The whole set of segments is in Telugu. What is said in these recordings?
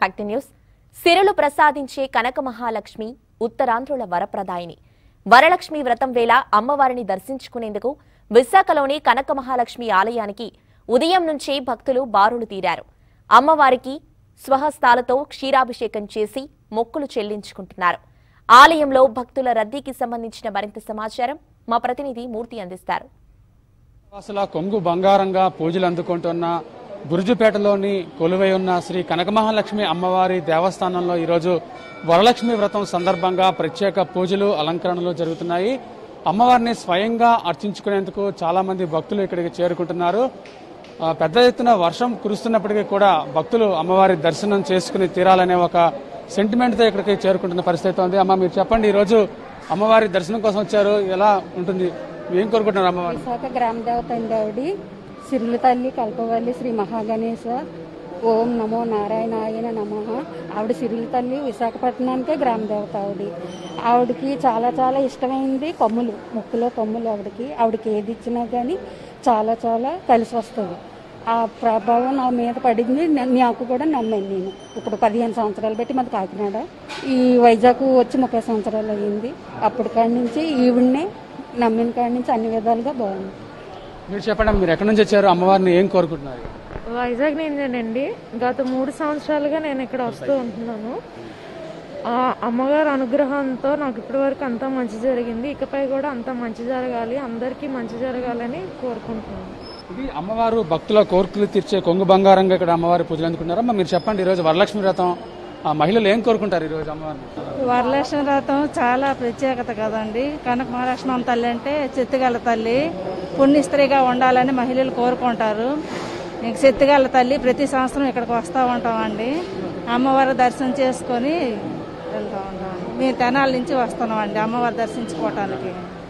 భక్తి న్యూస్ సిరులు ప్రసాదించే కనక మహాలక్ష్మి ఉత్తరాంధ్రుల వరప్రదాయిని వరలక్ష్మి వ్రతం వేళ అమ్మవారిని దర్శించుకునేందుకు విశాఖలోని కనక మహాలక్ష్మి ఆలయానికి ఉదయం నుంచే భక్తులు బారులు తీరారు అమ్మవారికి స్వహస్తాలతో క్షీరాభిషేకం చేసి మొక్కులు చెల్లించుకుంటున్నారు ఆలయంలో భక్తుల రద్దీకి సంబంధించిన మరింత సమాచారం మా ప్రతినిధి మూర్తి అందిస్తారు వాసుల కొంగు బంగారంగా పూజలు అందుకుంటున్న గురుజుపేటలోని కొలువై ఉన్న శ్రీ కనకమహాలక్ష్మి అమ్మవారి దేవస్థానంలో ఈరోజు వరలక్ష్మి వ్రతం సందర్భంగా ప్రత్యేక పూజలు అలంకరణలు జరుగుతున్నాయి అమ్మవారిని స్వయంగా అర్చించుకునేందుకు చాలా మంది భక్తులు ఇక్కడికి చేరుకుంటున్నారు ఆ, పెద్ద ఎత్తున వర్షం కురుస్తున్నప్పటికీ కూడా భక్తులు అమ్మవారి దర్శనం చేసుకుని తీరాలనే ఒక సెంటిమెంట్తో ఇక్కడికి చేరుకుంటున్న పరిస్థితి ఉంది అమ్మ మీరు చెప్పండి ఈరోజు అమ్మవారి దర్శనం కోసం వచ్చారు ఎలా ఉంటుంది ఏం కోరుకుంటున్నారు అమ్మవారిని విశాఖ గ్రామ దేవత అండి ఆవిడ సిరుల తల్లి కల్పవల్లి శ్రీ మహాగణేశ ఓం నమో నారాయణాయన నమ ఆవిడ సిరుల తల్లి విశాఖపట్నానికే గ్రామ దేవత ఆవిడ ఆవిడకి చాలా చాలా ఇష్టమైంది కొమ్ములు ముక్కులో కొమ్ములు ఆవిడకి ఆవిడకి ఏది ఇచ్చినా కానీ చాలా చాలా కలిసి వస్తుంది ఆ ప్రభావం నా మీద పడింది నే- నాకు కూడా నమ్మాను నేను ఇప్పుడు పదిహేను సంవత్సరాలు బట్టి మాది కాకినాడ ఈ వైజాగ్ వచ్చి ముప్పై సంవత్సరాలు అయ్యింది అప్పటి కాడి నుంచి ఈవిడ్నే నమ్మిన కాడి నుంచి అన్ని విధాలుగా బాగుంది మీరు చెప్పండి మీరు ఎక్కడి నుంచి వచ్చారు అమ్మవారిని ఏం కోరుకుంటున్నారు వైజాగ్ నుంచేనండి గత మూడు సంవత్సరాలుగా నేను ఇక్కడ వస్తూ ఉంటున్నాను ఆ అమ్మగారి అనుగ్రహంతో నాకు ఇప్పటి వరకు అంతా మంచి జరిగింది ఇకపై కూడా అంతా మంచి జరగాలి అందరికీ మంచి జరగాలని కోరుకుంటున్నాను ఇది అమ్మవారు భక్తుల కోరికలు తీర్చే కొంగు బంగారంగా ఇక్కడ అమ్మవారి పూజలు అందుకుంటారా అమ్మ మీరు చెప్పండి ఈరోజు వరలక్ష్మి వ్రతం ఆ మహిళలు ఏం కోరుకుంటారు ఈరోజు అమ్మవారిని వరలక్ష్మి వ్రతం చాలా ప్రత్యేకత కదండి కనక మహాలక్ష్మి తల్లి అంటే చెత్తుగల తల్లి పుణ్యస్త్రీగా ఉండాలని మహిళలు కోరుకుంటారు ఇంక చెత్తుగల తల్లి ప్రతి సంవత్సరం ఇక్కడికి వస్తూ ఉంటామండి అమ్మవారి దర్శనం చేసుకొని వెళ్తూ ఉంటామండి మేము తెనాల నుంచి వస్తున్నామండి అమ్మవారి దర్శించుకోవటానికి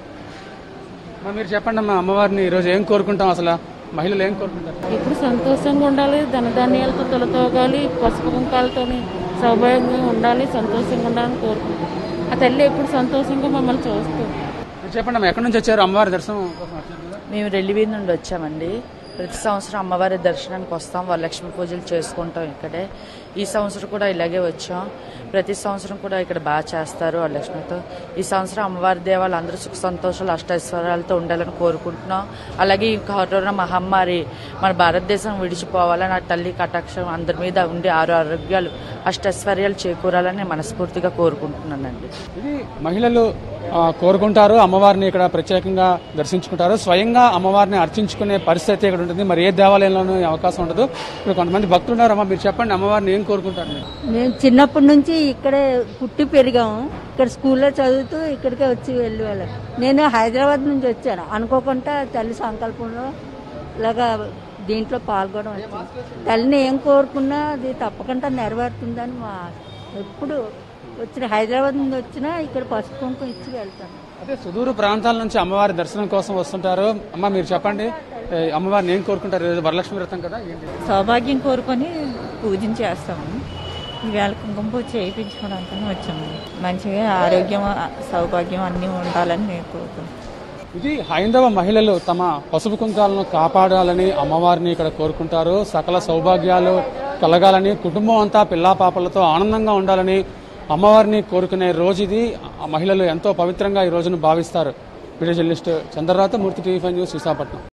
అమ్మ మీరు చెప్పండి అమ్మ అమ్మవారిని ఈరోజు ఏం కోరుకుంటాం అసలు మహిళలు ఏం కోరుకుంటారు ఎప్పుడు సంతోషంగా ఉండాలి ధనధాన్యాలతో తొలతోగాలి పసుపు కుంకాలతో సౌభాగ్యంగా ఉండాలి సంతోషంగా ఉండాలని కోరుకుంటాం ఆ తల్లి ఎప్పుడు సంతోషంగా మమ్మల్ని చూస్తుంది మీరు చెప్పండి అమ్మ ఎక్కడి నుంచి వచ్చారు అమ్మవారి దర్శనం కోసం వచ్చారు కదా? మేము రెల్లివీధి నుండి వచ్చామండి ప్రతి సంవత్సరం అమ్మవారి దర్శనానికి వస్తాం వరలక్ష్మి పూజలు చేసుకుంటాం ఇక్కడే ఈ సంవత్సరం కూడా ఇలాగే వచ్చాం ప్రతి సంవత్సరం కూడా ఇక్కడ బాగా చేస్తారు వరలక్ష్మితో ఈ సంవత్సరం అమ్మవారి దేవాలు అందరూ సుఖ సంతోషాలు అష్టైశ్వర్యాలతో ఉండాలని కోరుకుంటున్నాం అలాగే ఈ కరోనా మహమ్మారి మన భారతదేశం విడిచిపోవాలని ఆ తల్లి కటాక్షం అందరి మీద ఉండి ఆరు ఆరోగ్యాలు అష్టైశ్వర్యాలు చేకూరాలని మనస్ఫూర్తిగా కోరుకుంటున్నానండి ఇది మహిళలు ఆ, కోరుకుంటారు అమ్మవారిని ఇక్కడ ప్రత్యేకంగా దర్శించుకుంటారు స్వయంగా అమ్మవారిని అర్చించుకునే పరిస్థితి ఇక్కడ ఉంటుంది మరి ఏ దేవాలయంలోనూ ఈ అవకాశం ఉండదు ఇక్కడ కొంతమంది భక్తులు ఉన్నారు అమ్మ మీరు చెప్పండి అమ్మవారిని ఏం కోరుకుంటారు మీరు? మేము చిన్నప్పటి నుంచి ఇక్కడే పుట్టి పెరిగాము ఇక్కడ స్కూల్లో చదువుతూ ఇక్కడికే వచ్చి వెళ్ళి వాళ్ళం నేను హైదరాబాద్ నుంచి వచ్చాను అనుకోకుండా తల్లి సంకల్పంలో ఇలాగా దీంట్లో పాల్గొనడం వచ్చింది తల్లిని ఏం కోరుకున్నా అది తప్పకుండా నెరవేరుతుందని మా ఆశ. ఎప్పుడు వచ్చిన హైదరాబాద్ నుంచి వచ్చినా ఇక్కడ పసుపు కుంకుమ ఇచ్చి వెళ్తాను అదే సుదూర ప్రాంతాల నుంచి అమ్మవారి దర్శనం కోసం వస్తుంటారు అమ్మ మీరు చెప్పండి ఏ, అమ్మవారిని ఏం కోరుకుంటారు ఈరోజు వరలక్ష్మి వ్రతం కదా ఏంటి సౌభాగ్యం కోరుకొని పూజించేస్తాము ఈవేళ కుంకుమ పూజ చేయించుకోవడానికి వచ్చాము మంచిగా ఆరోగ్యం సౌభాగ్యం అన్నీ ఉండాలని నేను కోరుకుంటున్నాను ఇది హైందవ మహిళలు తమ పసుపు కుంకాలను కాపాడాలని అమ్మవారిని ఇక్కడ కోరుకుంటారు సకల సౌభాగ్యాలు కలగాలని కుటుంబం అంతా పిల్లా పాపలతో ఆనందంగా ఉండాలని అమ్మవారిని కోరుకునే రోజు ఇది ఆ మహిళలు ఎంతో పవిత్రంగా ఈ రోజును భావిస్తారు వీడియో జర్నలిస్ట్ చంద్రరాత Murthy TV five news Visakhapatnam